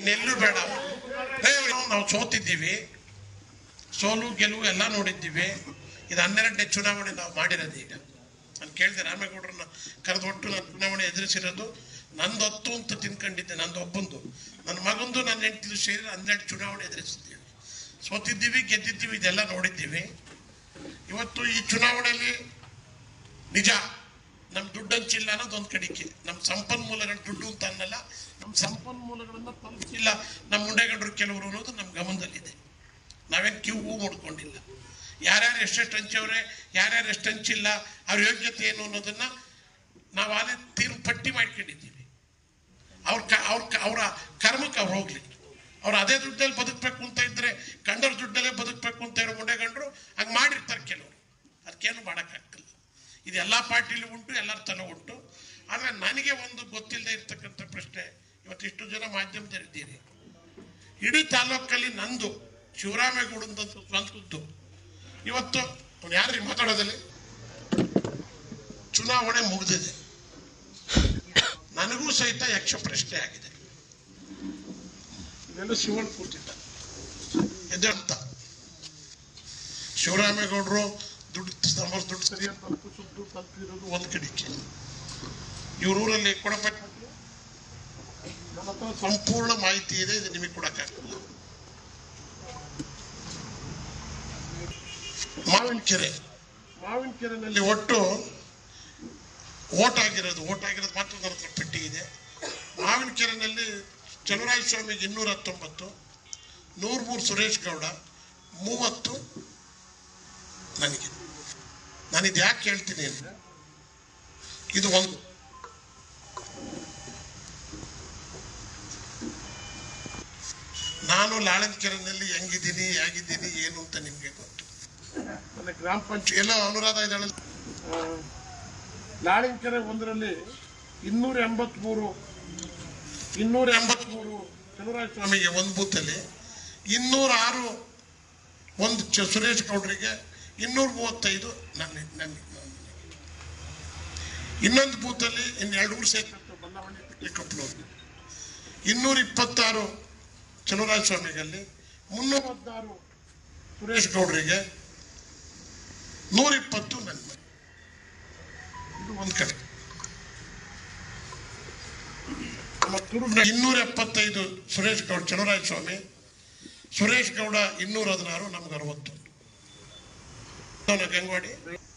ಇನ್ನೆಲ್ಲೂ ಬೇಡ ಏ, ನಾವು ಸೋತಿದ್ದೀವಿ ಸೋಲು ಗೆಲುವು ಎಲ್ಲ ನೋಡಿದ್ದೀವಿ ಇದು ಹನ್ನೆರಡನೇ ಚುನಾವಣೆ ನಾವು ಮಾಡಿರೋದು ಈಗ ನಾನು ಕೇಳಿದೆ ರಾಮೇಗೌಡರನ್ನ ಕರೆದೊಟ್ಟು ನಾನು ಚುನಾವಣೆ ಎದುರಿಸಿರೋದು ನಂದು ಹತ್ತು ಅಂತ ತಿನ್ಕೊಂಡಿದ್ದೆ ನಂದು ಒಬ್ಬಂದು ನನ್ನ ಮಗಂದು ನನ್ನ ಹೆಂಡತಿದು ಸೇರಿ ಹನ್ನೆರಡು ಚುನಾವಣೆ ಎದುರಿಸಿದ್ದೀವಿ ಸೋತಿದ್ದೀವಿ ಗೆದ್ದಿದ್ದೀವಿ ಇದೆಲ್ಲ ನೋಡಿದ್ದೀವಿ ಇವತ್ತು ಈ ಚುನಾವಣೆಯಲ್ಲಿ ನಿಜ ನಮ್ಮ ದುಡ್ಡು ಹಂಚಿಲ್ಲ ಅನ್ನೋದು ಒಂದು ಕಡಿಕೆ ನಮ್ಮ ಸಂಪನ್ಮೂಲಗಳ ದುಡ್ಡು ಅಂತ ಅನ್ನಲ್ಲ ನಮ್ಮ ಸಂಪನ್ಮೂಲಗಳನ್ನ ತಲುಪಿಸಿಲ್ಲ ನಮ್ಮ ಮುಂಡೆಗೌಡರು ಕೆಲವರು ಅನ್ನೋದು ನಮ್ಮ ಗಮನದಲ್ಲಿದೆ ನಾವೇನು ಕ್ಯೂ ಹೂ ಮುಡ್ಕೊಂಡಿಲ್ಲ ಯಾರ್ಯಾರು ಎಷ್ಟೆಷ್ಟು ಹಂಚವ್ರೆ ಯಾರ್ಯಾರು ಎಷ್ಟು ಹಂಚಿಲ್ಲ ಅವ್ರ ಯೋಗ್ಯತೆ ಏನು ಅನ್ನೋದನ್ನ ನಾವು ಅದೇ ತೀರ್ಪು ಪಟ್ಟಿ ಮಾಡ್ಕೊಂಡಿದ್ದೀವಿ ಅವ್ರ ಕ ಅವ್ರ ಕ- ಅವರ ಕರ್ಮಕ್ಕೆ ಅವ್ರು ಹೋಗ್ಲಿ ಅವ್ರು ಅದೇ ದುಡ್ಡಲ್ಲಿ ಬದುಕಬೇಕು ಅಂತ ಇದ್ರೆ ಕಂಡರ ದುಡ್ಡಲ್ಲೇ ಬದುಕಬೇಕು ಅಂತ ಇರೋ ಮುಂಡೆಗಂಡ್ರು ಹಂಗೆ ಮಾಡಿರ್ತಾರೆ ಕೆಲವರು ಅದಕ್ಕೇನು ಮಾಡೋಕ್ಕಾಗಲ್ಲ ಇದು ಎಲ್ಲ ಪಾರ್ಟಿಲಿ ಉಂಟು ಎಲ್ಲರ ತಲೆ ಉಂಟು ಆದರೆ ನನಗೆ ಒಂದು ಗೊತ್ತಿಲ್ಲದೆ ಇರ್ತಕ್ಕಂಥ ಪ್ರಶ್ನೆ ಇವತ್ತು ಇಷ್ಟು ಜನ ಮಾಧ್ಯಮದಲ್ಲಿದ್ದೀರಿ ಇಡೀ ತಾಲೂಕಲ್ಲಿ ನಂದು ಶಿವರಾಮೇಗೌಡಂದಂತ ಸ್ವಂತದ್ದು ಇವತ್ತು ಅವ್ನು ಯಾರ್ರಿ ಮಾತಾಡೋದಲ್ಲಿ ಚುನಾವಣೆ ಮುಗಿದಿದೆ ನನಗೂ ಸಹಿತ ಯಕ್ಷ ಪ್ರಶ್ನೆ ಆಗಿದೆ ಇದೆಲ್ಲ ಶಿವಣ್ಣ ಕೂತಿದ್ದ ಎದ್ದೇಳ್ತ ಶಿವರಾಮೇಗೌಡರು ದುಡ್ಡು ನಮ್ಮ ದುಡ್ಡು ಸರಿಯಾಗಿ ತಲುಪು ಸುದ್ದು ತಲುಪಿರೋದು ಒಂದು ಕಡೆಗೆ ಇವ್ರ ಊರಲ್ಲಿ ಕೊಡಬೇಕು ನನ್ನ ಹತ್ರ ಸಂಪೂರ್ಣ ಮಾಹಿತಿ ಇದೆ ಇದು ನಿಮಗೆ ಕೊಡಕ್ಕಾಗಲ್ಲ ಮಾವಿನ ಕೆರೆ ಮಾವಿನ ಕೆರೆನಲ್ಲಿ ಒಟ್ಟು ಓಟ್ ಆಗಿರೋದು ಓಟ್ ಆಗಿರೋದು ಮಾತ್ರ ನನ್ನ ಹತ್ರ ಪಟ್ಟಿ ಇದೆ ಮಾವಿನ ಕೆರೆನಲ್ಲಿ ಚಲುವರಾಯ ಸ್ವಾಮಿಗೆ ಇನ್ನೂರ ಹತ್ತೊಂಬತ್ತು ನೂರ ಮೂರು ಸುರೇಶ್ ಗೌಡ ಮೂವತ್ತು ನನಗೆ ನಾನಿದು ಯಾಕೆ ಹೇಳ್ತೀನಿ ಅಂದ್ರೆ ಇದು ಒಂದು ನಾನು ಲಾಳನ್ಕೆರೆನಲ್ಲಿ ಹೆಂಗಿದ್ದೀನಿ ಹೇಗಿದ್ದೀನಿ ಏನು ಅಂತ ನಿಮಗೆ ಗೊತ್ತು ನನ್ನ ಗ್ರಾಮ ಪಂಚಾಯತ್ ಎಲ್ಲ ಅನುರಾಧ ಇದ್ದಾಳಲ್ಲ ಲಾಳಿನ್ಕೆರೆ ಒಂದರಲ್ಲಿ ಇನ್ನೂರ ಎಂಬತ್ಮೂರು ಇನ್ನೂರ ಎಂಬತ್ಮೂರು ಚಲುವರಾಯ ಸ್ವಾಮಿಗೆ ಒಂದು ಬೂತಲ್ಲಿ ಇನ್ನೂರ ಆರು ಒಂದು ಚ- ಸುರೇಶ್ ಗೌಡರಿಗೆ ಇನ್ನೂರ ಮೂವತ್ತೈದು ನನ್ನ ನನ್ನ ಇನ್ನೊಂದು ಬೂತಲ್ಲಿ ಇನ್ನು ಎರಡು ಊರು ಸೇರ್ಕೊಂಡು ಬಲ್ಲವಳ್ಳಿ ಕಪ್ಪಲೂರು ಇನ್ನೂರ ಇಪ್ಪತ್ತಾರು ಚಲುವರಾಯ ಸ್ವಾಮಿಗಲ್ಲಿ ಮುನ್ನೂರ ಹದಿನಾರು ಸುರೇಶ್ ಗೌಡರಿಗೆ ನೂರ ಇಪ್ಪತ್ತು ನನ್ನ ಮನೆ. ಇದು ಒಂದು ಕಡೆ ಮತ್ತು ಇನ್ನೂರ ಎಪ್ಪತ್ತೈದು ಸುರೇಶ್ ಗೌಡ ಚಲುವರಾಯ ಸ್ವಾಮಿ ಸುರೇಶ್ ಗೌಡ ಇನ್ನೂರ ಹದಿನಾರು ನಮ್ಗೆ ಅರವತ್ತೊಂದು ನಾನು ಗಂಗವಾಡಿ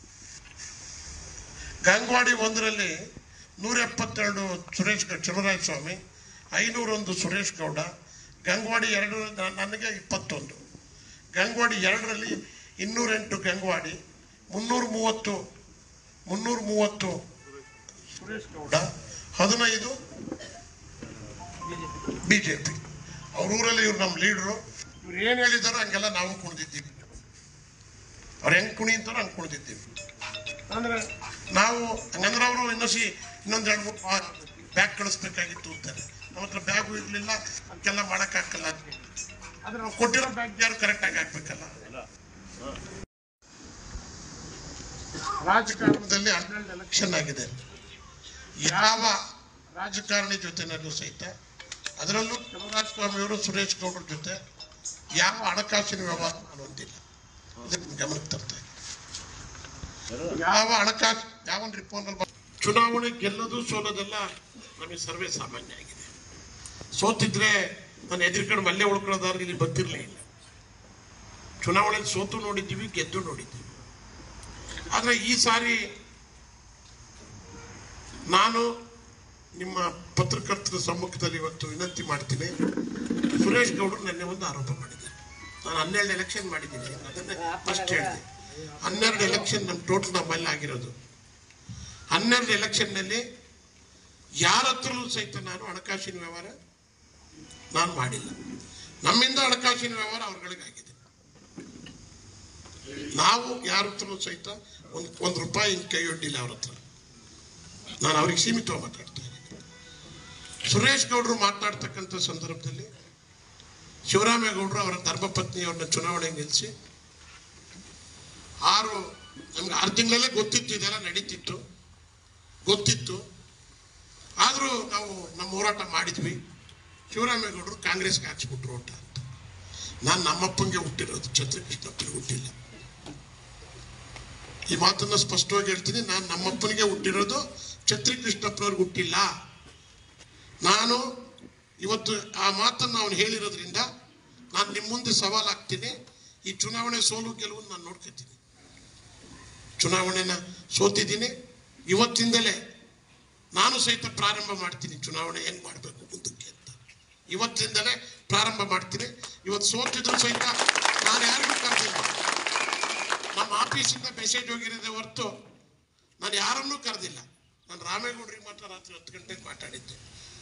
ಗಂಗವಾಡಿ ಒಂದರಲ್ಲಿ ನೂರ ಎಪ್ಪತ್ತೆರಡು ಸುರೇಶ್ ಗೌಡ ಚಲುವರಾಯ ಸ್ವಾಮಿ ಐನೂರೊಂದು ಸುರೇಶ್ ಗೌಡ ಗಂಗವಾಡಿ ಎರಡು ನನಗೆ ಇಪ್ಪತ್ತೊಂದು ಗಂಗವಾಡಿ ಎರಡರಲ್ಲಿ ಇನ್ನೂರೆಂಟು ಗಂಗವಾಡಿ ಮುನ್ನೂರ ಮೂವತ್ತು ಮುನ್ನೂರ ಮೂವತ್ತು ಸುರೇಶ್ ಗೌಡ ಹದಿನೈದು ಬಿ ಜೆ ಪಿ ಅವ್ರ ಊರಲ್ಲಿ ಇವ್ರು ನಮ್ಮ ಲೀಡ್ರು ಇವ್ರು ಏನು ಹೇಳಿದಾರೋ ಹಂಗೆಲ್ಲ ನಾವು ಕುಣಿದಿದ್ದೀವಿ ಅವ್ರು ಹೆಂಗ್ ಕುಣಿ ಅಂತಾರೋ ಹಂಗೆ ಕುಣಿದಿದ್ದೀವಿ ಅಂದ್ರೆ ನಾವು ಹಂಗಂದ್ರೆ ಅವರು ಇನ್ನೊಸಿ ಇನ್ನೊಂದು ಎರಡು ಮೂರು ಬ್ಯಾಗ್ ಕಳಿಸ್ಬೇಕಾಗಿತ್ತು ಅಂತಾರೆ ನಮ್ಮ ಹತ್ರ ಬ್ಯಾಗು ಇರಲಿಲ್ಲ ಅದಕ್ಕೆಲ್ಲ ಮಾಡೋಕ್ಕಾಗಲ್ಲ ಆದ್ರೆ ನಾವು ಕೊಟ್ಟಿರೋ ಬ್ಯಾಗ್ ಯಾರು ಕರೆಕ್ಟಾಗಿ ಹಾಕ್ಬೇಕಲ್ಲ ರಾಜಕಾರಣದಲ್ಲಿ ಹನ್ನೆರಡು ಎಲೆಕ್ಷನ್ ಆಗಿದೆ ಯಾವ ರಾಜಕಾರಣಿ ಜೊತೆನಲ್ಲೂ ಸಹಿತ ಅದರಲ್ಲೂ ಸ್ವಾಮಿಯವರು ಸುರೇಶ್ ಗೌಡ್ರ ಜೊತೆ ಯಾವ ಹಣಕಾಸಿನ ವ್ಯವಹಾರ ಮಾಡುವಂತಿಲ್ಲ ಇದನ್ನ ಗಮನಕ್ಕೆ ತರ್ತಾ ಇದ್ದೀನಿ. ಯಾವ ಹಣಕಾಸು ಯಾವ ರಿಪೋರ್ಟ್ ಚುನಾವಣೆ ಗೆಲ್ಲೋದು ಸೋಲೋದೆಲ್ಲ ನಮಗೆ ಸರ್ವೇ ಸಾಮಾನ್ಯ ಆಗಿದೆ ಸೋತಿದ್ರೆ ನಾನು ಎದುರ್ಕೊಂಡು ಮಲ್ಲೆ ಉಳ್ಕೊಳ್ಳೋದಾದ್ರೆ ಇಲ್ಲಿ ಬಂದಿರಲೇ ಇಲ್ಲ ಚುನಾವಣೆ ಸೋತು ನೋಡಿದ್ದೀವಿ ಗೆದ್ದು ನೋಡಿದ್ದೀವಿ ಆದರೆ ಈ ಸಾರಿ ನಾನು ನಿಮ್ಮ ಪತ್ರಕರ್ತರ ಸಮ್ಮುಖದಲ್ಲಿ ಇವತ್ತು ವಿನಂತಿ ಮಾಡ್ತೀನಿ ಸುರೇಶ್ ಗೌಡರು ನೆನ್ನೆ ಒಂದು ಆರೋಪ ಮಾಡಿದ್ದಾರೆ ನಾನು ಹನ್ನೆರಡು ಎಲೆಕ್ಷನ್ ಮಾಡಿದ್ದೀನಿ ಅದನ್ನೇ ಫಸ್ಟ್ ಹೇಳಿದೆ ಹನ್ನೆರಡು ಎಲೆಕ್ಷನ್ ನಮ್ಮ ಟೋಟಲ್ ನಮ್ಮಲ್ಲಿ ಆಗಿರೋದು ಹನ್ನೆರಡು ಎಲೆಕ್ಷನ್ನಲ್ಲಿ ಯಾರ ಹತ್ರನೂ ಸಹಿತ ನಾನು ಹಣಕಾಸಿನ ವ್ಯವಹಾರ ನಾನು ಮಾಡಿಲ್ಲ ನಮ್ಮಿಂದ ಹಣಕಾಸಿನ ವ್ಯವಹಾರ ಅವ್ರಗಳಿಗಾಗಿದೆ ನಾವು ಯಾರ ಹತ್ರನೂ ಸಹಿತ ಒಂದು ಒಂದು ರೂಪಾಯಿ ಹಿಂಗ್ ಕೈ ಒಡ್ಡಿಲ್ಲ ಅವ್ರ ಹತ್ರ ನಾನು ಅವ್ರಿಗೆ ಸೀಮಿತವಾಗಿ ಮಾತಾಡ್ತಾ ಇದ್ದೀನಿ ಸುರೇಶ್ ಗೌಡರು ಮಾತನಾಡ್ತಕ್ಕಂಥ ಸಂದರ್ಭದಲ್ಲಿ ಶಿವರಾಮೇಗೌಡರು ಅವರ ಧರ್ಮಪತ್ನಿಯವ್ರನ್ನ ಚುನಾವಣೆ ನಿಲ್ಲಿಸಿ ಆರು ನಮ್ಗೆ ಆರು ತಿಂಗಳಲ್ಲೇ ಗೊತ್ತಿತ್ತು ಇದೆಲ್ಲ ನಡೀತಿತ್ತು ಗೊತ್ತಿತ್ತು ಆದರೂ ನಾವು ನಮ್ಮ ಹೋರಾಟ ಮಾಡಿದ್ವಿ ಶಿವರಾಮೇಗೌಡರು ಕಾಂಗ್ರೆಸ್ಗೆ ಹಾಕ್ಸ್ಬಿಟ್ರು ಓಟ ಅಂತ ನಾನು ನಮ್ಮಪ್ಪಂಗೆ ಹುಟ್ಟಿರೋದು ಚಂದ್ರಕೃಷ್ಣಪ್ಪನಿಗೆ ಹುಟ್ಟಿಲ್ಲ ಈ ಮಾತನ್ನ ಸ್ಪಷ್ಟವಾಗಿ ಹೇಳ್ತೀನಿ ನಾನು ನಮ್ಮಪ್ಪನಿಗೆ ಹುಟ್ಟಿರೋದು ಛತ್ರಿ ಕೃಷ್ಣಪ್ಪನವ್ರಿಗೆ ಹುಟ್ಟಿಲ್ಲ ನಾನು ಇವತ್ತು ಆ ಮಾತನ್ನು ಅವನು ಹೇಳಿರೋದ್ರಿಂದ ನಾನು ನಿಮ್ಮ ಮುಂದೆ ಸವಾಲ್ ಆಗ್ತೀನಿ ಈ ಚುನಾವಣೆ ಸೋಲು ಗೆಲುವನ್ನು ನಾನು ನೋಡ್ಕೊತೀನಿ ಚುನಾವಣೆನ ಸೋತಿದ್ದೀನಿ ಇವತ್ತಿಂದಲೇ ನಾನು ಸಹಿತ ಪ್ರಾರಂಭ ಮಾಡ್ತೀನಿ ಚುನಾವಣೆ ಹೆಂಗ್ ಮಾಡಬೇಕು ಮುಂದಕ್ಕೆ ಅಂತ ಇವತ್ತಿಂದಲೇ ಪ್ರಾರಂಭ ಮಾಡ್ತೀನಿ ಇವತ್ತು ಸೋತಿದ್ರು ಸಹಿತ ನಾನು ಯಾರಿಗೂ ಕರೆದಿಲ್ಲ ನಮ್ಮ ಆಫೀಸಿಂದ ಮೆಸೇಜ್ ಹೋಗಿರೋದೇ ಹೊರತು ನಾನು ಯಾರನ್ನೂ ಕರೆದಿಲ್ಲ ನಾನು ರಾಮೇಗೌಡರಿಗೆ ಮಾತ್ರ ರಾತ್ರಿ ಹತ್ತು ಗಂಟೆಗೆ ಮಾತಾಡಿದ್ದೆ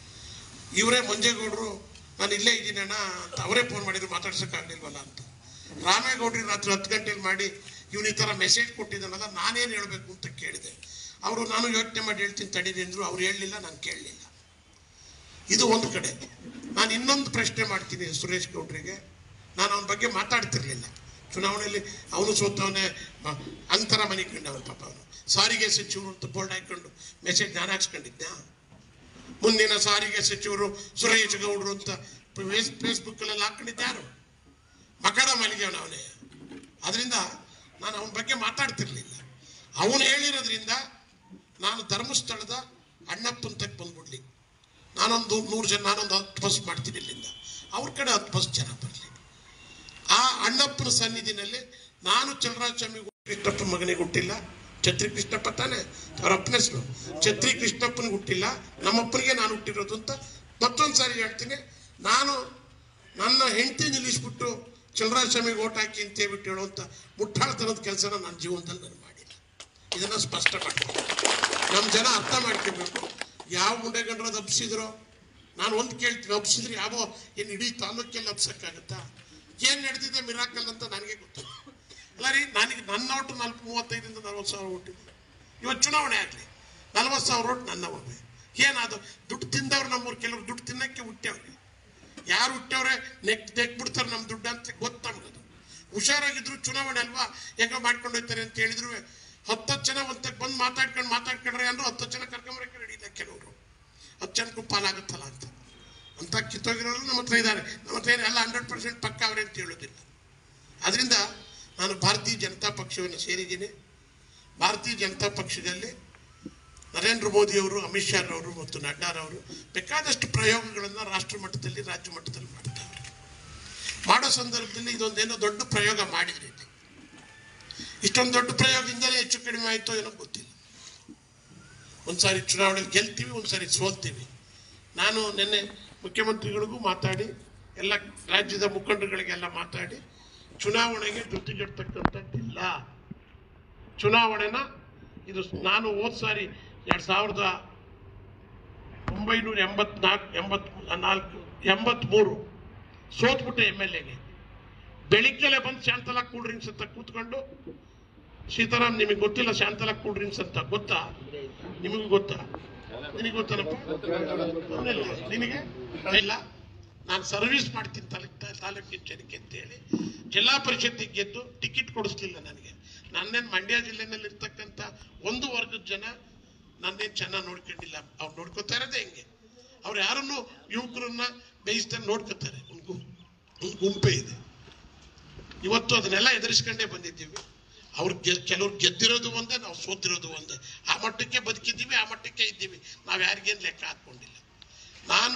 ಇವರೇ ಮಂಜೇಗೌಡರು ನಾನು ಇಲ್ಲೇ ಇದ್ದೀನಿ ಅಣ್ಣ ಅಂತ ಅವರೇ ಫೋನ್ ಮಾಡಿದ್ರು ಮಾತಾಡ್ಸೋಕ್ಕಾಗಲಿಲ್ವಲ್ಲ ಅಂತ ರಾಮೇಗೌಡರಿಗೆ ರಾತ್ರಿ ಹತ್ತು ಗಂಟೆಲಿ ಮಾಡಿ ಇವನು ಈ ಥರ ಮೆಸೇಜ್ ಕೊಟ್ಟಿದ್ದಾನಲ್ಲ ನಾನೇನು ಹೇಳಬೇಕು ಅಂತ ಕೇಳಿದೆ ಅವರು ನಾನು ಯೋಚನೆ ಮಾಡಿ ಹೇಳ್ತೀನಿ ತಡೀರಿ ಅಂದರು ಅವ್ರು ಹೇಳಲಿಲ್ಲ ನಾನು ಕೇಳಲಿಲ್ಲ ಇದು ಒಂದು ಕಡೆ ನಾನು ಇನ್ನೊಂದು ಪ್ರಶ್ನೆ ಮಾಡ್ತೀನಿ ಸುರೇಶ್ ಗೌಡ್ರಿಗೆ ನಾನು ಅವನ ಬಗ್ಗೆ ಮಾತಾಡ್ತಿರ್ಲಿಲ್ಲ ಚುನಾವಣೆಯಲ್ಲಿ ಅವನು ಸೋತವನೇ ಮ- ಅಂತರ ಮನೆ ಕಂಡವನು ಪಾಪ ಅವನು ಸಾರಿಗೆ ಸಚಿವರು ಅಂತ ಬೋರ್ಡ್ ಹಾಕೊಂಡು ಮೆಸೇಜ್ ನಾನು ಹಾಕ್ಸ್ಕೊಂಡಿದ್ದೆ ಮುಂದಿನ ಸಾರಿಗೆ ಸಚಿವರು ಸುರೇಶ್ ಗೌಡ್ರು ಅಂತ ಫೇಸ್ ಫೇಸ್ಬುಕ್ಕಲ್ಲಿ ಹಾಕೊಂಡಿದ್ದೆ ಯಾರು ಮಕರ ಮಲಿಗೆವನು ಅವನೇ ಅದರಿಂದ ನಾನು ಅವನ ಬಗ್ಗೆ ಮಾತಾಡ್ತಿರ್ಲಿಲ್ಲ ಅವನು ಹೇಳಿರೋದ್ರಿಂದ ನಾನು ಧರ್ಮಸ್ಥಳದ ಅಣ್ಣಪ್ಪನ ತಕ್ಕ ಬಂದ್ಬಿಡ್ಲಿ ನಾನೊಂದು ನೂರು ಜನ ನಾನೊಂದು ಹತ್ತು ಬಸ್ ಮಾಡ್ತೀನಿ ಇಲ್ಲಿಂದ ಅವ್ರ ಕಡೆ ಹತ್ತು ಬಸ್ ಜನ ಬರಲಿ ಆ ಅಣ್ಣಪ್ಪನ ಸನ್ನಿಧಿನಲ್ಲಿ ನಾನು ಚಲರಾಜ ಸ್ವಾಮಿ ಕೃಷ್ಣಪ್ಪ ಮಗನಿಗೆ ಹುಟ್ಟಿಲ್ಲ ಛತ್ರಿ ಕೃಷ್ಣಪ್ಪ ತಾನೆ ಅವ್ರ ಅಪ್ಪನ ಹೆಸರು ಛತ್ರಿ ಕೃಷ್ಣಪ್ಪನಿಗೆ ಹುಟ್ಟಿಲ್ಲ ನಮ್ಮಪ್ಪನಿಗೆ ನಾನು ಹುಟ್ಟಿರೋದು ಅಂತ ಮತ್ತೊಂದು ಸಾರಿ ಹೇಳ್ತೀನಿ ನಾನು ನನ್ನ ಹೆಂಡತಿ ನಿಲ್ಲಿಸ್ಬಿಟ್ಟು ಚಲರಾಜ ಸ್ವಾಮಿಗೆ ಓಟ್ ಹಾಕಿ ಅಂತ ಹೇಳ್ಬಿಟ್ಟು ಹೇಳುವಂಥ ಮುಟ್ಟಾಳ್ತನದ ಕೆಲಸನ ನನ್ನ ಜೀವನದಲ್ಲಿ ನಾನು ಮಾಡಿಲ್ಲ ಇದನ್ನ ಸ್ಪಷ್ಟ ಮಾಡ್ತೀನಿ ನಮ್ಮ ಜನ ಅರ್ಥ ಮಾಡ್ಕೋಬೇಕು ಯಾವ ಮುಂಡೆಗಂಡ್ರ ಹಬ್ಸಿದ್ರೋ ನಾನು ಒಂದು ಕೇಳ್ತೀನಿ ಹಬ್ಸಿದ್ರೆ ಯಾವ ಏನು ಇಡೀ ತಾಲೂಕೆಲ್ಲ ಹಬ್ಸಕ್ಕಾಗತ್ತಾ ಏನು ನಡೆದಿದೆ ಮಿರಾಕಲ್ ಅಂತ ನನಗೆ ಗೊತ್ತಿಲ್ಲ ಅಲ್ಲ ರೀ ನನಗೆ ನನ್ನ ಒಟ್ಟು ನಾಲ್ಕು ಮೂವತ್ತೈದರಿಂದ ನಲ್ವತ್ತು ಸಾವಿರ ಓಟಿದೆ ಇವತ್ತು ಚುನಾವಣೆ ಆಗಲಿ ನಲ್ವತ್ತು ಸಾವಿರ ಓಟ್ ನನ್ನವೇ ಏನಾದ್ರು ದುಡ್ಡು ತಿಂದವ್ರು ನಮ್ಮವ್ರು ಕೆಲವರು ದುಡ್ಡು ತಿನ್ನಕ್ಕೆ ಹುಟ್ಟ್ಯವ್ರೆ ಯಾರು ಹುಟ್ಟವ್ರೆ ನೆಕ್ ನೆಕ್ ಬಿಡ್ತಾರೆ ನಮ್ಮ ದುಡ್ಡು ಅಂತ ಗೊತ್ತು ನಮ್ಗದು ಹುಷಾರಾಗಿದ್ರು ಚುನಾವಣೆ ಅಲ್ವಾ ಹೆಂಗ ಮಾಡ್ಕೊಂಡು ಹೋಗ್ತಾರೆ ಅಂತ ಹೇಳಿದ್ರು ಹತ್ತು ಜನ ಒಂದಕ್ಕೆ ಬಂದು ಮಾತಾಡ್ಕೊಂಡು ಮಾತಾಡ್ಕೊಂಡ್ರೆ ಅಂದ್ರೆ ಹತ್ತು ಜನ ಕರ್ಕೊಂಬರಕ್ಕೆ ನಡೀಲ್ಲ ಕೆಲವರು ಹತ್ತು ಜನಕ್ಕೂ ಪಾಲಾಗುತ್ತಲ್ಲ ಅಂತ ಅಂತ ಕಿತ್ತೋಗಿರೋರು ನಮ್ಮ ಹತ್ರ ಇದ್ದಾರೆ ನಮ್ಮ ಹತ್ರ ಏನು ಎಲ್ಲ ಹಂಡ್ರೆಡ್ ಪರ್ಸೆಂಟ್ ಪಕ್ಕ ಅವರೇ ಅಂತ ಹೇಳೋದಿಲ್ಲ ಅದರಿಂದ ನಾನು ಭಾರತೀಯ ಜನತಾ ಪಕ್ಷವನ್ನು ಸೇರಿದ್ದೀನಿ ಭಾರತೀಯ ಜನತಾ ಪಕ್ಷದಲ್ಲಿ ನರೇಂದ್ರ ಮೋದಿಯವರು ಅಮಿತ್ ಶಾ ಅವರು ಮತ್ತು ನಡ್ಡಾರವರು ಬೇಕಾದಷ್ಟು ಪ್ರಯೋಗಗಳನ್ನು ರಾಷ್ಟ್ರ ಮಟ್ಟದಲ್ಲಿ ರಾಜ್ಯ ಮಟ್ಟದಲ್ಲಿ ಮಾಡ್ತಾರೆ ಮಾಡೋ ಸಂದರ್ಭದಲ್ಲಿ ಇದೊಂದೇನೋ ದೊಡ್ಡ ಪ್ರಯೋಗ ಮಾಡಿದ್ರಿ ಇಲ್ಲಿ. ಇಷ್ಟೊಂದು ದೊಡ್ಡ ಪ್ರಯೋಗದಿಂದಲೇ ಹೆಚ್ಚು ಕಡಿಮೆ ಆಯಿತೋ ಏನೋ ಗೊತ್ತಿಲ್ಲ ಒಂದ್ಸಾರಿ ಚುನಾವಣೆಯಲ್ಲಿ ಗೆಲ್ತೀವಿ ಒಂದ್ಸಾರಿ ಸೋಲ್ತೀವಿ ನಾನು ನಿನ್ನೆ ಮುಖ್ಯಮಂತ್ರಿಗಳಿಗೂ ಮಾತಾಡಿ ಎಲ್ಲ ರಾಜ್ಯದ ಮುಖಂಡರುಗಳಿಗೆಲ್ಲ ಮಾತಾಡಿ ಚುನಾವಣೆಗೆ ಜೊತೆಗೆಡ್ತಕ್ಕಂಥದ್ದಿಲ್ಲ ಚುನಾವಣೆನ ಇದು ನಾನು ಹೋದ್ ಸಾರಿ ಎರಡು ಸಾವಿರದ ಒಂಬೈನೂರ ಎಂಬತ್ನಾಲ್ಕು ಎಂಬತ್ ನಾಲ್ಕು ಎಂಬತ್ಮೂರು ಸೋತ್ಬಿಟ್ಟೆ ಎಮ್ ಎಲ್ ಎಗೆ ಬೆಳಿಗ್ಗೆಲೆ ಬಂದು ಶಾಂತಲಾ ಕೂಲ್ ಡ್ರಿಂಕ್ಸ್ ಅಂತ ಕೂತ್ಕೊಂಡು ಸೀತಾರಾಮ್ ನಿಮಗೆ ಗೊತ್ತಿಲ್ಲ ಶಾಂತಲಾ ಕೂಲ್ ಡ್ರಿಂಕ್ಸ್ ಅಂತ ಗೊತ್ತಾ ನಿಮಗೂ ಗೊತ್ತಾ ನಿನಗೆ ಗೊತ್ತನಪ್ಪ ಅವನಿಲ್ಲ ನಿನಗೆ ಇಲ್ಲ ನಾನು ಸರ್ವಿಸ್ ಮಾಡ್ತೀನಿ ತಾಲೂಕ್ ತಾಲೂಕಿನ ಜನಕ್ಕೆ ಅಂತೇಳಿ ಜಿಲ್ಲಾ ಪರಿಷತ್ತಿಗೆ ಗೆದ್ದು ಟಿಕೆಟ್ ಕೊಡಿಸ್ಲಿಲ್ಲ ನನಗೆ ನನ್ನೇನು ಮಂಡ್ಯ ಜಿಲ್ಲೆನಲ್ಲಿ ಇರ್ತಕ್ಕಂಥ ಒಂದು ವರ್ಗದ ಜನ ನನ್ನೇನು ಚೆನ್ನಾಗಿ ನೋಡ್ಕೊಂಡಿಲ್ಲ ಅವ್ರು ನೋಡ್ಕೊತಾ ಇರೋದೇ ಹಿಂಗೆ ಅವ್ರು ಯಾರನ್ನು ಯುವಕರನ್ನ ಬೇಯಿಸ್ತಾರೆ ನೋಡ್ಕೊತಾರೆ ಒಂದು ಗುಂ ಒಂದು ಗುಂಪೇ ಇದೆ ಇವತ್ತು ಅದನ್ನೆಲ್ಲ ಎದುರಿಸ್ಕೊಂಡೇ ಬಂದಿದ್ದೀವಿ ಅವ್ರು ಗೆ ಕೆಲವ್ರು ಗೆದ್ದಿರೋದು ಒಂದೇ ನಾವು ಸೋತಿರೋದು ಒಂದೇ ಆ ಮಟ್ಟಕ್ಕೆ ಬದುಕಿದ್ದೀವಿ ಆ ಮಟ್ಟಕ್ಕೆ ಇದ್ದೀವಿ ನಾವು ಯಾರಿಗೇನು ಲೆಕ್ಕ ಹಾಕ್ಕೊಂಡಿಲ್ಲ ನಾನು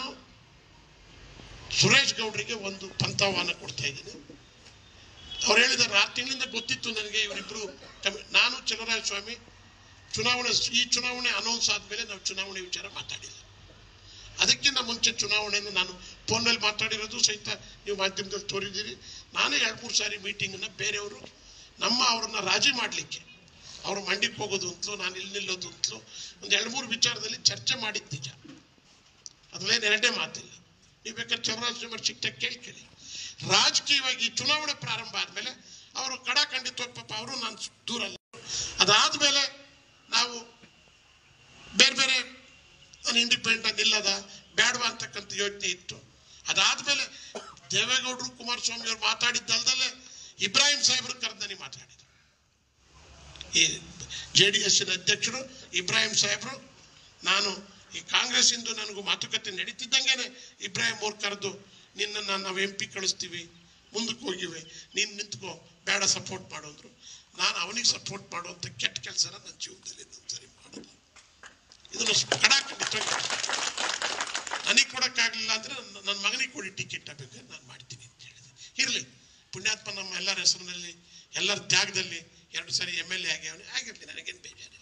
ಸುರೇಶ್ ಗೌಡ್ರಿಗೆ ಒಂದು ಪಂಥಾಹ್ವಾನ ಕೊಡ್ತಾ ಇದ್ದೀನಿ ಅವ್ರು ಹೇಳಿದ್ದಾರೆ ಆರು ತಿಂಗಳಿಂದ ಗೊತ್ತಿತ್ತು ನನಗೆ ಇವರಿಬ್ರು ಕಮ್ಮಿ ನಾನು ಚಲರಾಯ ಸ್ವಾಮಿ ಚುನಾವಣೆ ಈ ಚುನಾವಣೆ ಅನೌನ್ಸ್ ಆದಮೇಲೆ ನಾವು ಚುನಾವಣೆ ವಿಚಾರ ಮಾತಾಡಿಲ್ಲ ಅದಕ್ಕಿಂತ ಮುಂಚೆ ಚುನಾವಣೆಯನ್ನು ನಾನು ಫೋನಲ್ಲಿ ಮಾತಾಡಿರೋದು ಸಹಿತ ನೀವು ಮಾಧ್ಯಮದಲ್ಲಿ ತೋರಿದ್ದೀರಿ ನಾನೇ ಎರಡು ಮೂರು ಸಾರಿ ಮೀಟಿಂಗನ್ನು ಬೇರೆಯವರು ನಮ್ಮ ಅವ್ರನ್ನ ರಾಜಿ ಮಾಡಲಿಕ್ಕೆ ಅವರು ಮಂಡಿಗೆ ಹೋಗೋದು ಅಂತಲೂ ನಾನು ಇಲ್ಲಿ ನಿಲ್ಲೋದು ಅಂತಲೂ ಒಂದು ಎರಡು ಮೂರು ವಿಚಾರದಲ್ಲಿ ಚರ್ಚೆ ಮಾಡಿದ್ದು ನಿಜ ಅದರಲ್ಲೇನು ಎರಡೇ ಮಾತಿಲ್ಲ ನೀವು ಬೇಕಾದ್ರೆ ಚೌರಾಜ್ ನಂಬರ್ ಸಿಕ್ತ ಕೇಳ್ಕೊಳ್ಳಿ ರಾಜಕೀಯವಾಗಿ ಈ ಚುನಾವಣೆ ಪ್ರಾರಂಭ ಆದಮೇಲೆ ಅವರು ಕಡ ಖಂಡಿತವಾಗಿ ಪಾಪ ಅವರು ನಾನು ದೂರ ಅಲ್ಲ ಅದಾದಮೇಲೆ ನಾವು ಬೇರೆ ಬೇರೆ ನಾನು ಇಂಡಿಪೆಂಡೆಂಟ್ ಆಗಿ ನಿಲ್ಲದ ಬೇಡವಾ ಅಂತಕ್ಕಂಥ ಯೋಚನೆ ಇತ್ತು ಅದಾದ್ಮೇಲೆ ದೇವೇಗೌಡರು ಕುಮಾರಸ್ವಾಮಿ ಅವರು ಮಾತಾಡಿದ್ದಲ್ದಲ್ಲೇ ಇಬ್ರಾಹಿಂ ಸಾಹೇಬರು ಕರೆದನಿ ಮಾತಾಡಿದ್ರು ಈ ಜೆ ಡಿ ಎಸ್ಸಿನ ಅಧ್ಯಕ್ಷರು ಇಬ್ರಾಹಿಂ ಸಾಹೇಬರು ನಾನು ಈ ಕಾಂಗ್ರೆಸ್ ಇಂದು ನನಗೂ ಮಾತುಕತೆ ನಡೀತಿದ್ದಂಗೆನೆ ಇಬ್ರಾಹಿಂ ಅವ್ರು ಕರೆದು ನಿನ್ನನ್ನು ನಾವು ಎಂ ಪಿ ಕಳಿಸ್ತೀವಿ ಮುಂದಕ್ಕೆ ಹೋಗಿವೆ ನೀನು ನಿಂತ್ಕೋ ಬೇಡ ಸಪೋರ್ಟ್ ಮಾಡು ಅಂದ್ರು ನಾನು ಅವನಿಗೆ ಸಪೋರ್ಟ್ ಮಾಡುವಂಥ ಕೆಟ್ಟ ಕೆಲಸನ ನನ್ನ ಜೀವನದಲ್ಲಿ ಇನ್ನೊಂದು ಸರಿ ಮಾಡಲ್ಲ ಇದನ್ನು ಕಡಾಖಂಡಿತವಾಗಿ ನನಗೆ ಕೊಡೋಕ್ಕಾಗಲಿಲ್ಲ ಅಂದರೆ ನನ್ನ ನನ್ನ ಮಗನಿಗೆ ಕೊಡಿ ಟಿಕೆಟ್ ಬೇಕಾದ್ರೆ ನಾನು ಮಾಡ್ತೀನಿ ಅಂತ ಹೇಳಿದೆ ಇರಲಿ ಪುಣ್ಯಾತ್ಮ ನಮ್ಮ ಎಲ್ಲರ ಹೆಸರಿನಲ್ಲಿ ಎಲ್ಲರ ತ್ಯಾಗದಲ್ಲಿ ಎರಡು ಸರಿ ಎಮ್ ಎಲ್ ಎ ಆಗಿ ಅವನು ಆಗಿರಲಿ ನನಗೇನು ಬೇಜಾರಿಲ್ಲ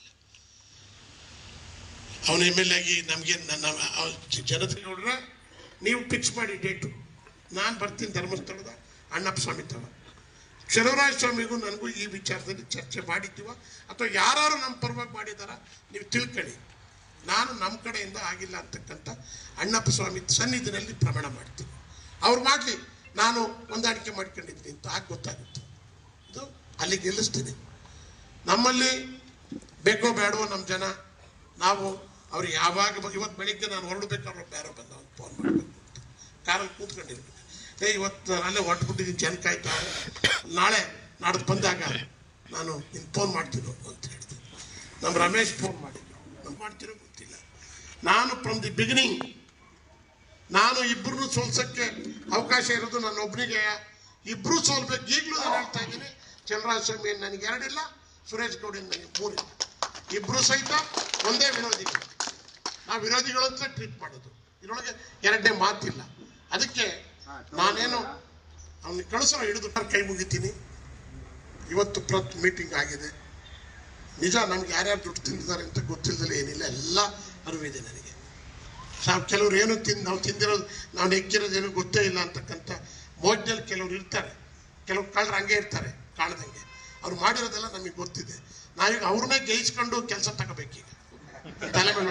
ಅವನು ಎಮ್ ಎಲ್ ಎ ಆಗಿ ನಮಗೆ ನನ್ನ ಜನತೆ ನೋಡ್ರೆ ನೀವು ಫಿಕ್ಸ್ ಮಾಡಿ ಡೇಟು ನಾನು ಬರ್ತೀನಿ ಧರ್ಮಸ್ಥಳದ ಅಣ್ಣಪ್ಪ ಸ್ವಾಮಿ ತವ ಚಲವರಾಯ ಸ್ವಾಮಿಗೂ ನನಗೂ ಈ ವಿಚಾರದಲ್ಲಿ ಚರ್ಚೆ ಮಾಡಿದ್ದೀವ ಅಥವಾ ಯಾರು ನಮ್ಮ ಪರವಾಗಿ ಮಾಡಿದಾರ ನೀವು ತಿಳ್ಕೊಳ್ಳಿ ನಾನು ನಮ್ಮ ಕಡೆಯಿಂದ ಆಗಿಲ್ಲ ಅಂತಕ್ಕಂಥ ಅಣ್ಣಪ್ಪ ಸ್ವಾಮಿ ಸನ್ನಿಧಿನಲ್ಲಿ ಪ್ರಮಾಣ ಮಾಡ್ತೀನಿ ಅವ್ರು ಮಾಡಲಿ ನಾನು ಹೊಂದಾಣಿಕೆ ಮಾಡ್ಕೊಂಡಿದ್ದೀನಿ ಅಂತ ಆಗ ಗೊತ್ತಾಗುತ್ತೆ ಇದು ಅಲ್ಲಿ ಗೆಲ್ಲಿಸ್ತೀನಿ ನಮ್ಮಲ್ಲಿ ಬೇಕೋ ಬೇಡವೋ ನಮ್ಮ ಜನ ನಾವು ಅವ್ರು ಯಾವಾಗ ಬ- ಇವತ್ತು ಬೆಳಿಗ್ಗೆ ನಾನು ಹೊರಡ್ಬೇಕಾದ್ರೆ ಒಬ್ಬ ಯಾರೋ ಬಂದ ಅವ್ನು ಫೋನ್ ಮಾಡಬೇಕು ಕಾರಲ್ಲಿ ಕೂತ್ಕೊಂಡಿರ್ಬೇಕು ಏ ಇವತ್ತು ನಾನು ಅಲ್ಲೇ ಹೊರಟ್ಬಿಟ್ಟಿದ್ದೀನಿ ಜನ ಕಾಯ್ತಾವೆ ನಾಳೆ ನಾಡ್ದು ಬಂದಾಗ ನಾನು ನಿನ್ ಫೋನ್ ಮಾಡ್ತೀನಿ ಅಂತ ಹೇಳಿದೆ ನಮ್ಮ ರಮೇಶ್ ಫೋನ್ ಮಾಡಿದ್ರು ನಾನು ಮಾಡ್ತಿರೋ ಗೊತ್ತಿಲ್ಲ ನಾನು ಫ್ರಮ್ ದಿ ಬಿಗಿನಿಂಗ್ ನಾನು ಇಬ್ಬರನ್ನು ಸೋಲ್ಸಕ್ಕೆ ಅವಕಾಶ ಇರೋದು ನನ್ನ ಒಬ್ಬನಿಗೆ ಇಬ್ರು ಸೋಲ್ಬೇಕು ಈಗಲೂ ನಾನು ಹೇಳ್ತಾ ಇದ್ದೀನಿ ಚಂದ್ರರಾಜ ಸ್ವಾಮಿ ನನಗೆ ಎರಡಿಲ್ಲ ಸುರೇಶ್ ಗೌಡಿಂದ ನನಗೆ ಮೂರಿಲ್ಲ ಇಬ್ರು ಸಹಿತ ಒಂದೇ ವಿರೋಧಿಗಳು ನಾವು ವಿರೋಧಿಗಳು ಅಂತ ಟ್ರೀಟ್ ಮಾಡೋದು ಇದರೊಳಗೆ ಎರಡನೇ ಮಾತಿಲ್ಲ ಅದಕ್ಕೆ ನಾನೇನು ಅವನಿಗೆ ಕಳಿಸೋ ಹಿಡಿದು ಕೈ ಮುಗಿತೀನಿ ಇವತ್ತು ಪ್ರತ್ ಮೀಟಿಂಗ್ ಆಗಿದೆ ನಿಜ ನಮ್ಗೆ ಯಾರ್ಯಾರು ದುಡ್ಡು ತಿಂದಿದ್ದಾರೆ ಅಂತ ಗೊತ್ತಿಲ್ಲದಲೇ ಏನಿಲ್ಲ ಎಲ್ಲ ಅರಿವಿದೆ ನನಗೆ ನಾವು ಕೆಲವ್ರು ಏನು ತಿಂದು ನಾವು ತಿಂದಿರೋದು ನಾವು ನೆಕ್ಕಿರೋದೇನು ಗೊತ್ತೇ ಇಲ್ಲ ಅಂತಕ್ಕಂಥ ಮೋಜ್ನಲ್ಲಿ ಕೆಲವ್ರು ಇರ್ತಾರೆ ಕೆಲವು ಕಳ್ಳರು ಹಂಗೆ ಇರ್ತಾರೆ ಕಾಣದಂಗೆ ಅವ್ರು ಮಾಡಿರೋದೆಲ್ಲ ನಮಗೆ ಗೊತ್ತಿದೆ ನಾವೀಗ ಅವ್ರನ್ನೇ ಜಯಿಸ್ಕೊಂಡು ಕೆಲಸ ತಗೋಬೇಕೀಗ ತಲೆ ಮೇಲೆ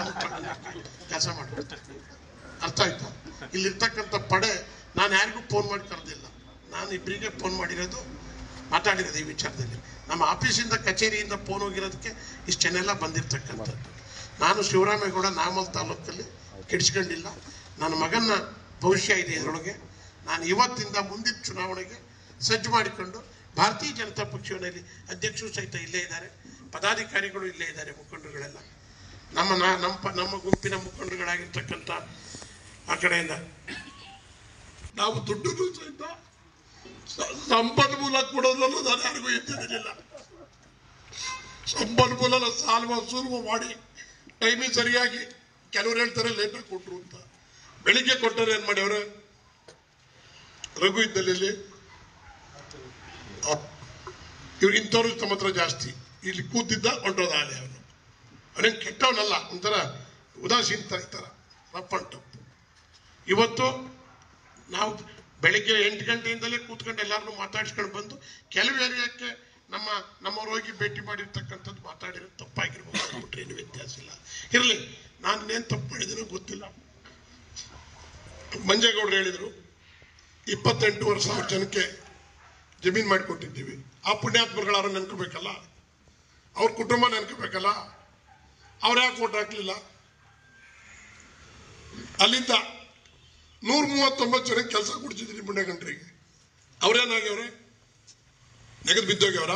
ಕೆಲಸ ಮಾಡ್ಬಿಡ್ತಾರೆ ಅರ್ಥ ಆಯ್ತಾ ಇಲ್ಲಿರ್ತಕ್ಕಂಥ ಪಡೆ ನಾನು ಯಾರಿಗೂ ಫೋನ್ ಮಾಡಿ ಕರೆದಿಲ್ಲ ನಾನು ಇಬ್ಬರಿಗೆ ಫೋನ್ ಮಾಡಿರೋದು ಮಾತಾಡಿರೋದು ಈ ವಿಚಾರದಲ್ಲಿ ನಮ್ಮ ಆಫೀಸಿಂದ ಕಚೇರಿಯಿಂದ ಫೋನ್ ಹೋಗಿರೋದಕ್ಕೆ ಇಷ್ಟನ್ನೆಲ್ಲ ಬಂದಿರ್ತಕ್ಕಂಥದ್ದು ನಾನು ಶಿವರಾಮೇಗೌಡ ನಾಮಲ್ ತಾಲೂಕಲ್ಲಿ ಕೆಡಿಸ್ಕೊಂಡಿಲ್ಲ ನನ್ನ ಮಗನ ಭವಿಷ್ಯ ಇದೆ ಇದರೊಳಗೆ ನಾನು ಇವತ್ತಿಂದ ಮುಂದಿನ ಚುನಾವಣೆಗೆ ಸಜ್ಜು ಮಾಡಿಕೊಂಡು ಭಾರತೀಯ ಜನತಾ ಪಕ್ಷದಲ್ಲಿ ಅಧ್ಯಕ್ಷರು ಸಹಿತ ಇಲ್ಲೇ ಇದ್ದಾರೆ ಪದಾಧಿಕಾರಿಗಳು ಇಲ್ಲೇ ಇದ್ದಾರೆ ಮುಖಂಡರುಗಳೆಲ್ಲ ನಮ್ಮ ನಾ- ನಮ್ಮ ಪ- ನಮ್ಮ ಗುಂಪಿನ ಮುಖಂಡರುಗಳಾಗಿರ್ತಕ್ಕಂಥ ಆ ಕಡೆಯಿಂದ ನಾವು ದುಡ್ಡು ಸಹಿತ ಸ- ಸಂಪನ್ಮೂಲ ಕೊಡೋದ್ರಲ್ಲೂ ನಾನು ಯಾರಿಗೂ ಎತ್ತಿರಲಿಲ್ಲ ಸಂಪನ್ಮೂಲನ ಸಾಲ್ವ ಸುಲ್ವ ಮಾಡಿ ಟೈಮಿಗೆ ಸರಿಯಾಗಿ ಕೆಲವ್ರು ಹೇಳ್ತಾರೆ ಲೇಟಾಗಿ ಕೊಟ್ರು ಅಂತ ಬೆಳಿಗ್ಗೆ ಕೊಟ್ಟರೆ ಏನ್ ಮಾಡ್ಯವ್ರೆ ರಘು ಇದ್ದಲ್ಲಿ ಇವ್ರು ಇಂಥವ್ರು ತಮ್ಮ ಹತ್ರ ಜಾಸ್ತಿ ಇಲ್ಲಿ ಕೂತಿದ್ದ ಹೊಂಟೋದ ಆಲೆ ಅವನು ಅವನೇನು ಕೆಟ್ಟವನಲ್ಲ ಒಂಥರ ಉದಾಸೀನತ ಈ ಥರ ರಫ್ ಅಂಡ್ ಟಫ್ ಇವತ್ತು ನಾವು ಬೆಳಿಗ್ಗೆ ಎಂಟು ಗಂಟೆಯಿಂದಲೇ ಕೂತ್ಕೊಂಡು ಎಲ್ಲರನ್ನೂ ಮಾತಾಡ್ಸ್ಕೊಂಡು ಬಂದು ಕೆಲವು ಏರಿಯಾಕ್ಕೆ ನಮ್ಮ ನಮ್ಮವ್ರು ಹೋಗಿ ಭೇಟಿ ಮಾಡಿರ್ತಕ್ಕಂಥದ್ದು ಮಾತಾಡಿರೋದು ತಪ್ಪಾಗಿರ್ಬೋದು ಅಂದ್ಬಿಟ್ರೆ ಏನು ವ್ಯತ್ಯಾಸ ಇಲ್ಲ ಇರಲಿ ನಾನು ಇನ್ನೇನು ತಪ್ಪು ಮಾಡಿದ್ದೀನೋ ಗೊತ್ತಿಲ್ಲ ಮಂಜೇಗೌಡರು ಹೇಳಿದರು ಇಪ್ಪತ್ತೆಂಟೂವರೆ ಸಾವಿರ ಜನಕ್ಕೆ ಜಮೀನು ಮಾಡಿಕೊಟ್ಟಿದ್ದೀವಿ ಆ ಪುಣ್ಯಾತ್ಮರುಗಳಾರು ನೆನ್ಕೋಬೇಕಲ್ಲ ಅವ್ರ ಕುಟುಂಬ ನೆನ್ಕೋಬೇಕಲ್ಲ ಅವ್ರು ಯಾಕೆ ಓಟ್ ಹಾಕ್ಲಿಲ್ಲ ಅಲ್ಲಿಂದ ನೂರ ಮೂವತ್ತೊಂಬತ್ತು ಜನಕ್ಕೆ ಕೆಲಸ ಕೊಡ್ತಿದ್ದೀರಿ ಮುಂಡೆಗಂಟ್ರಿಗೆ ಅವ್ರೇನಾಗ್ಯವ್ರೆ ನೆಗೆದು ಬಿದ್ದೋಗ್ಯವ್ರ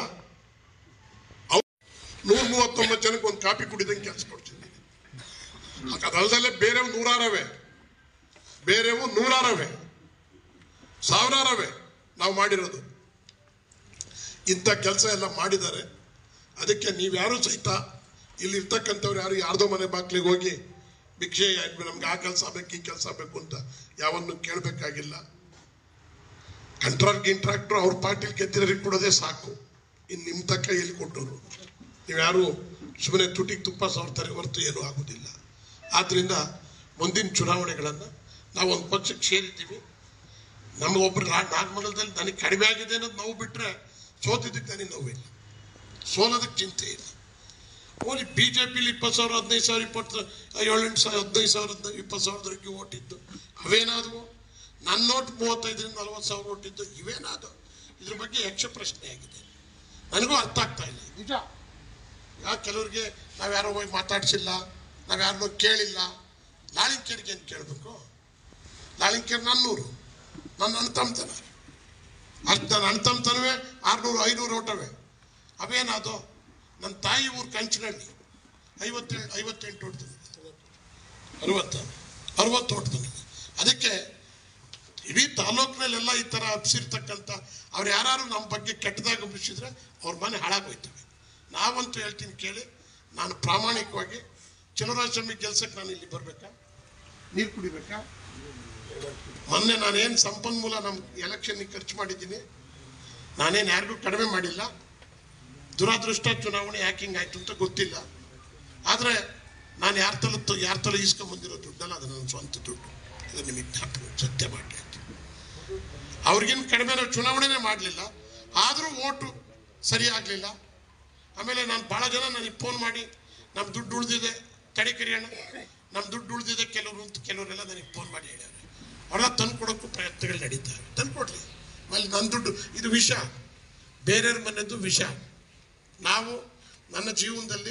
ನೂರ ಮೂವತ್ತೊಂಬತ್ತು ಜನಕ್ಕೆ ಒಂದು ಕಾಪಿ ಕುಡಿದಂಗೆ ಕೆಲಸ ಕೊಡ್ತಿದ್ದೀನಿ ಅದಲ್ದಲ್ಲೇ ಬೇರೆ ನೂರಾರವೆ ಬೇರೆವು ನೂರಾರವೆ ಸಾವಿರಾರವೆ ನಾವು ಮಾಡಿರೋದು ಇಂಥ ಕೆಲಸ ಎಲ್ಲ ಮಾಡಿದ್ದಾರೆ ಅದಕ್ಕೆ ನೀವ್ಯಾರು ಸಹಿತ ಇಲ್ಲಿ ಇರ್ತಕ್ಕಂಥವ್ರು ಯಾರು ಯಾರ್ದೋ ಮನೆ ಬಾಗ್ಲಿಗೆ ಹೋಗಿ ಭಿಕ್ಷೆ ನಮ್ಗೆ ಆ ಕೆಲಸ ಬೇಕು ಈ ಕೆಲಸ ಬೇಕು ಅಂತ ಯಾವನ್ನು ಕೇಳಬೇಕಾಗಿಲ್ಲ ಕಂಟ್ರಾಕ್ಟ್ ಗಿಂಟ್ರಾಕ್ಟ್ರು ಅವ್ರ ಪಾರ್ಟಿಲಿ ಗೆದ್ದಿರೋರಿಗೆ ಕೊಡೋದೇ ಸಾಕು ಇನ್ನು ನಿಮ್ಮ ತಕ್ಕ ಎಲ್ಲಿ ಕೊಟ್ಟವರು ನೀವ್ಯಾರು ಸುಮ್ಮನೆ ತುಟಿಗೆ ತುಪ್ಪ ಸವರ್ತಾರೆ ಹೊರತು ಏನೂ ಆಗೋದಿಲ್ಲ ಆದ್ದರಿಂದ ಮುಂದಿನ ಚುನಾವಣೆಗಳನ್ನು ನಾವು ಒಂದು ಪಕ್ಷಕ್ಕೆ ಸೇರಿದ್ದೀವಿ ನಮಗೊಬ್ಬರು ನಾಗಮಂಡಲದಲ್ಲಿ ನನಗೆ ಕಡಿಮೆ ಆಗಿದೆ ಅನ್ನೋದು ನೋವು ಬಿಟ್ಟರೆ ಸೋತಿದ್ದಕ್ಕೆ ನನಗೆ ನೋವಿಲ್ಲ ಸೋಲೋದಕ್ಕೆ ಚಿಂತೆ ಇಲ್ಲ ಓಲಿ ಬಿ ಜೆ ಪಿಲಿ ಇಪ್ಪತ್ತು ಸಾವಿರ ಹದಿನೈದು ಸಾವಿರ ಇಪ್ಪತ್ತು ಏಳೆಂಟು ಸಾವಿರ ಹದಿನೈದು ಸಾವಿರ ಹದಿನೈದು ಇಪ್ಪತ್ತು ಸಾವಿರದವರೆಗೆ ಓಟಿದ್ದು ಅವೇನಾದವು ನನ್ನ ನೋಟ್ ಮೂವತ್ತೈದರಿಂದ ನಲ್ವತ್ತು ಸಾವಿರ ಓಟಿದ್ದು ಇವೇನಾದವು ಇದ್ರ ಬಗ್ಗೆ ಯಕ್ಷ ಪ್ರಶ್ನೆ ಆಗಿದೆ ನನಗೂ ಅರ್ಥ ಆಗ್ತಾ ಇಲ್ಲ ನಿಜ ಯಾಕೆ ಕೆಲವ್ರಿಗೆ ನಾವ್ಯಾರೋ ಹೋಗಿ ಮಾತಾಡ್ಸಿಲ್ಲ ನಾವ್ಯಾರನ್ನೂ ಕೇಳಿಲ್ಲ ಲಾಳಿಂಕೇರಿಗೆ ಏನು ಕೇಳಬೇಕು ಲಾಳಿಂಕೇರ್ ನನ್ನೂರು ನನ್ನ ಅಣ್ತಮ್ತನ ಅಷ್ಟು ನನ್ನ ಅಣ್ತಮ್ತನವೇ ಆರ್ನೂರು ಐನೂರು ಓಟವೇ ಅವೇನಾದೋ ನನ್ನ ತಾಯಿ ಊರು ಕಂಚಿನಹಳ್ಳಿ ಐವತ್ತೇಳು ಐವತ್ತೆಂಟು ಹೊಡ್ತದೆ ಅರವತ್ತ ಅರವತ್ತು ಓಟ್ ನನಗೆ ಅದಕ್ಕೆ ಇಡೀ ತಾಲೂಕಿನಲ್ಲೆಲ್ಲ ಈ ಥರ ಹಬ್ಸಿರ್ತಕ್ಕಂಥ ಅವ್ರು ಯಾರು ನಮ್ಮ ಬಗ್ಗೆ ಕೆಟ್ಟದಾಗ ಹಬ್ಬಿಸಿದ್ರೆ ಅವ್ರ ಮನೆ ಹಾಳಾಗೋಯ್ತವೆ ನಾವಂತೂ ಹೇಳ್ತೀನಿ ಕೇಳಿ ನಾನು ಪ್ರಾಮಾಣಿಕವಾಗಿ ಚಲುವರಾಜಸ್ವಾಮಿ ಗೆಲ್ಸಕ್ಕೆ ನಾನು ಇಲ್ಲಿ ಬರಬೇಕಾ ನೀರು ಕುಡಿಬೇಕಾ ಮೊನ್ನೆ ನಾನೇನು ಸಂಪನ್ಮೂಲ ನಮ್ಮ ಎಲೆಕ್ಷನ್ಗೆ ಖರ್ಚು ಮಾಡಿದ್ದೀನಿ ನಾನೇನು ಯಾರಿಗೂ ಕಡಿಮೆ ಮಾಡಿಲ್ಲ ದುರಾದೃಷ್ಟ ಚುನಾವಣೆ ಯಾಕೆ ಹಿಂಗಾಯ್ತು ಅಂತ ಗೊತ್ತಿಲ್ಲ ಆದರೆ ನಾನು ಯಾರ ತಲ ಯಾರ ತಲ ಈಸ್ಕೊಂಬಂದಿರೋ ದುಡ್ಡಲ್ಲ ಅದು ನನ್ನ ಸ್ವಂತ ದುಡ್ಡು ಇದು ನಿಮಗೆ ಜ್ಞಾಪಕ ಸತ್ಯ ಮಾಡಿ ಅವ್ರಿಗೇನು ಕಡಿಮೆ ನಾವು ಚುನಾವಣೆನೇ ಮಾಡಲಿಲ್ಲ ಆದರೂ ಓಟು ಸರಿ ಆಗಲಿಲ್ಲ ಆಮೇಲೆ ನಾನು ಭಾಳ ಜನ ನನಗೆ ಫೋನ್ ಮಾಡಿ ನಮ್ಮ ದುಡ್ಡು ಉಳಿದಿದೆ ತಡೆ ಕರಿಯೋಣ ನಮ್ಮ ದುಡ್ಡು ಉಳಿದಿದೆ ಕೆಲವರು ಅಂತ ಕೆಲವರೆಲ್ಲ ನನಗೆ ಫೋನ್ ಮಾಡಿ ಹೇಳ್ಯಾರೆ ಅವರೆಲ್ಲ ತಂದು ಕೊಡೋಕ್ಕೂ ಪ್ರಯತ್ನಗಳು ನಡೀತವೆ ತಂದು ಕೊಡಲಿ ಆಮೇಲೆ ನನ್ನ ದುಡ್ಡು ಇದು ವಿಷ ಬೇರೆಯವ್ರ ಮನೆಯದು ವಿಷ ನಾವು ನನ್ನ ಜೀವನದಲ್ಲಿ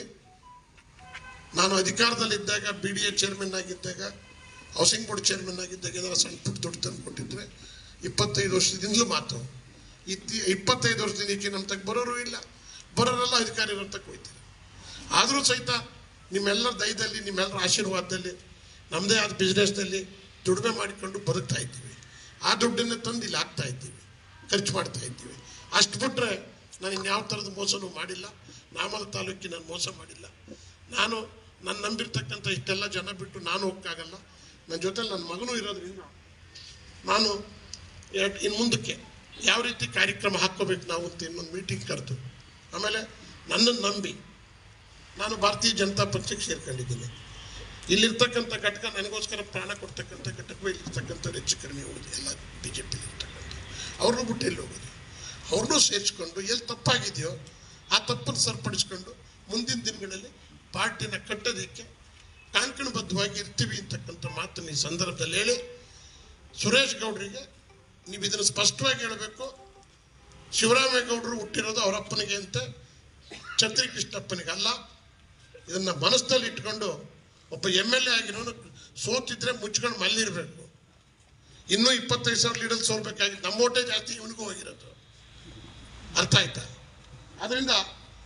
ನಾನು ಅಧಿಕಾರದಲ್ಲಿದ್ದಾಗ ಬಿ ಡಿ ಎ ಚೇರ್ಮನ್ ಆಗಿದ್ದಾಗ ಹೌಸಿಂಗ್ ಬೋರ್ಡ್ ಚೇರ್ಮನ್ ಆಗಿದ್ದಾಗ ಏನಾದ್ರು ಸಣ್ಣ ಪುಟ್ಟ ದುಡ್ಡು ತಂದು ಕೊಟ್ಟಿದ್ರೆ ಇಪ್ಪತ್ತೈದು ವರ್ಷದಿಂದಲೂ ಮಾತು ಇತ್ತಿ ಇಪ್ಪತ್ತೈದು ವರ್ಷದಿಂದ ಈಚೆ ನಮ್ಮ ತಕ್ಕ ಬರೋರು ಇಲ್ಲ ಬರೋರೆಲ್ಲ ಅಧಿಕಾರಿಗಳ ತಕ್ಕ ಹೋಯ್ತಾರೆ ಆದರೂ ಸಹಿತ ನಿಮ್ಮೆಲ್ಲರ ದಯದಲ್ಲಿ ನಿಮ್ಮೆಲ್ಲರ ಆಶೀರ್ವಾದದಲ್ಲಿ ನಮ್ಮದೇ ಆದ ಬಿಸ್ನೆಸ್ನಲ್ಲಿ ದುಡಿಮೆ ಮಾಡಿಕೊಂಡು ಬದುಕ್ತಾ ಇದ್ದೀವಿ ಆ ದುಡ್ಡನ್ನು ತಂದು ಇಲ್ಲಿ ಹಾಕ್ತಾ ಇದ್ದೀವಿ ಖರ್ಚು ಮಾಡ್ತಾ ಇದ್ದೀವಿ ಅಷ್ಟು ಬಿಟ್ಟರೆ ನಾನು ಇನ್ಯಾವ ಥರದ ಮೋಸನೂ ಮಾಡಿಲ್ಲ ನಾಮಲ್ ತಾಲೂಕಿಗೆ ನಾನು ಮೋಸ ಮಾಡಿಲ್ಲ ನಾನು ನನ್ನ ನಂಬಿರ್ತಕ್ಕಂಥ ಇಷ್ಟೆಲ್ಲ ಜನ ಬಿಟ್ಟು ನಾನು ಹೋಗಕ್ಕಾಗಲ್ಲ ನನ್ನ ಜೊತೆಲಿ ನನ್ನ ಮಗನೂ ಇರೋದ್ರಿಂದ ನಾನು ಎರಡ್- ಇನ್ನು ಮುಂದಕ್ಕೆ ಯಾವ ರೀತಿ ಕಾರ್ಯಕ್ರಮ ಹಾಕ್ಕೋಬೇಕು ನಾವು ಅಂತ ಇನ್ನೊಂದು ಮೀಟಿಂಗ್ ಕರೆದು ಆಮೇಲೆ ನನ್ನನ್ನು ನಂಬಿ ನಾನು ಭಾರತೀಯ ಜನತಾ ಪಕ್ಷಕ್ಕೆ ಸೇರ್ಕೊಂಡಿದ್ದೀನಿ ಇಲ್ಲಿರ್ತಕ್ಕಂಥ ಘಟಕ ನನಗೋಸ್ಕರ ಪ್ರಾಣ ಕೊಡ್ತಕ್ಕಂಥ ಘಟಕವೇ ಇಲ್ಲಿರ್ತಕ್ಕಂಥವ್ರು ಹೆಚ್ಚು ಕಡಿಮೆ ಹೋಗಿದೆ ಎಲ್ಲ ಬಿ ಜೆ ಪಿಲಿ ಇರ್ತಕ್ಕಂಥ ಅವ್ರನ್ನೂ ಬಿಟ್ಟು ಎಲ್ಲಿ ಹೋಗೋದು ಅವ್ರನ್ನೂ ಸೇರಿಸ್ಕೊಂಡು ಎಲ್ಲಿ ತಪ್ಪಾಗಿದೆಯೋ ಆ ತಪ್ಪನ್ನು ಸರಿಪಡಿಸ್ಕೊಂಡು ಮುಂದಿನ ದಿನಗಳಲ್ಲಿ ಪಾರ್ಟಿನ ಕಟ್ಟೋದಕ್ಕೆ ಕಾಂಕಣಬದ್ಧವಾಗಿ ಇರ್ತೀವಿ ಅಂತಕ್ಕಂಥ ಮಾತನ್ನು ಈ ಸಂದರ್ಭದಲ್ಲಿ ಹೇಳಿ ಸುರೇಶ್ ಗೌಡರಿಗೆ ನೀವು ಇದನ್ನು ಸ್ಪಷ್ಟವಾಗಿ ಹೇಳಬೇಕು ಶಿವರಾಮೇಗೌಡರು ಹುಟ್ಟಿರೋದು ಅವರಪ್ಪನಿಗೆ ಅಂತ ಛತ್ರಿ ಕೃಷ್ಣಪ್ಪನಿಗೆ ಅಲ್ಲ ಇದನ್ನ ಮನಸ್ಸಲ್ಲಿ ಇಟ್ಕೊಂಡು ಒಬ್ಬ ಎಮ್ ಎಲ್ ಎ ಆಗಿರೋನು ಸೋತಿದ್ರೆ ಮುಚ್ಕೊಂಡು ಮಲ್ಲಿರ್ಬೇಕು ಇನ್ನೂ ಇಪ್ಪತ್ತೈದು ಸಾವಿರ ಲೀಡರ್ ಸೋಲ್ಬೇಕಾಗಿತ್ತು ನಮ್ಮ ಓಟೇ ಜಾಸ್ತಿ ಇವನಿಗೂ ಹೋಗಿರೋದು ಅರ್ಥ ಆಯ್ತಾ ಅದರಿಂದ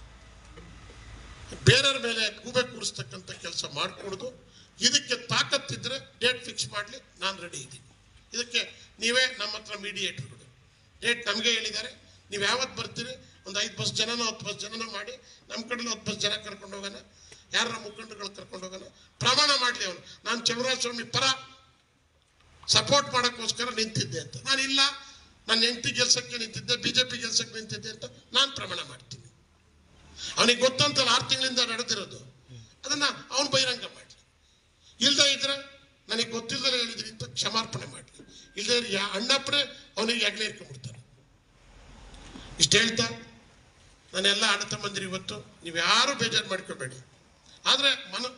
ಬೇರೆಯವ್ರ ಮೇಲೆ ಗೂಬೆ ಕೂರಿಸ್ತಕ್ಕಂಥ ಕೆಲಸ ಮಾಡಿಕೊಡೋದು ಇದಕ್ಕೆ ತಾಕತ್ತಿದ್ರೆ ಡೇಟ್ ಫಿಕ್ಸ್ ಮಾಡಲಿ ನಾನು ರೆಡಿ ಇದ್ದೀನಿ ಇದಕ್ಕೆ ನೀವೇ ನಮ್ಮ ಹತ್ರ ಮೀಡಿಯೇಟರ್ಗಳು ಡೇಟ್ ನಮಗೆ ಹೇಳಿದ್ದಾರೆ ನೀವು ಯಾವತ್ತು ಬರ್ತೀರಿ ಒಂದು ಐದು ಬಸ್ ಜನನ ಹತ್ತು ಬಸ್ ಜನನ ಮಾಡಿ ನಮ್ಮ ಕಡೆನೂ ಹತ್ತು ಬಸ್ ಜನ ಕರ್ಕೊಂಡು ಹೋಗೋಣ ಯಾರ ಮುಖಂಡರುಗಳು ಕರ್ಕೊಂಡು ಹೋಗೋಣ ಪ್ರಮಾಣ ಮಾಡಲಿ ಅವನು ನಾನು ಚಲುವರಾಜಸ್ವಾಮಿ ಪರ ಸಪೋರ್ಟ್ ಮಾಡೋಕ್ಕೋಸ್ಕರ ನಿಂತಿದ್ದೆ ಅಂತ ನಾನು ಇಲ್ಲ ನನ್ನ ಹೆಂಡತಿ ಗೆಲ್ಸಕ್ಕೆ ನಿಂತಿದ್ದೆ ಬಿ ಜೆ ಪಿ ಗೆಲ್ಸಕ್ಕೆ ನಿಂತಿದ್ದೆ ಅಂತ ನಾನು ಪ್ರಮಾಣ ಮಾಡ್ತೀನಿ ಅವನಿಗೆ ಗೊತ್ತಂತಲ್ಲ ಆರು ತಿಂಗಳಿಂದ ನಡೆದಿರೋದು ಅದನ್ನ ಅವನು ಬಹಿರಂಗ ಮಾಡಲಿ ಇಲ್ಲದೆ ಇದ್ರೆ ನನಗೆ ಗೊತ್ತಿಲ್ಲದೆ ಹೇಳಿದ್ರಿ ಅಂತ ಕ್ಷಮಾರ್ಪಣೆ ಮಾಡಲಿ ಇಲ್ಲದೆ ಯಾ ಅಣ್ಣಪ್ಪನೇ ಅವನಿಗೆ ಹೆಗ್ಲೆ ಇಟ್ಕೊಂಡ್ಬಿಡ್ತಾರೆ ಇಷ್ಟು ಹೇಳ್ತಾ ನಾನೆಲ್ಲ ಅಣ್ಣ ತಮ್ಮಂದಿರು ಇವತ್ತು ನೀವು ಯಾರು ಬೇಜಾರು ಮಾಡ್ಕೋಬೇಡಿ ಆದರೆ ಮನ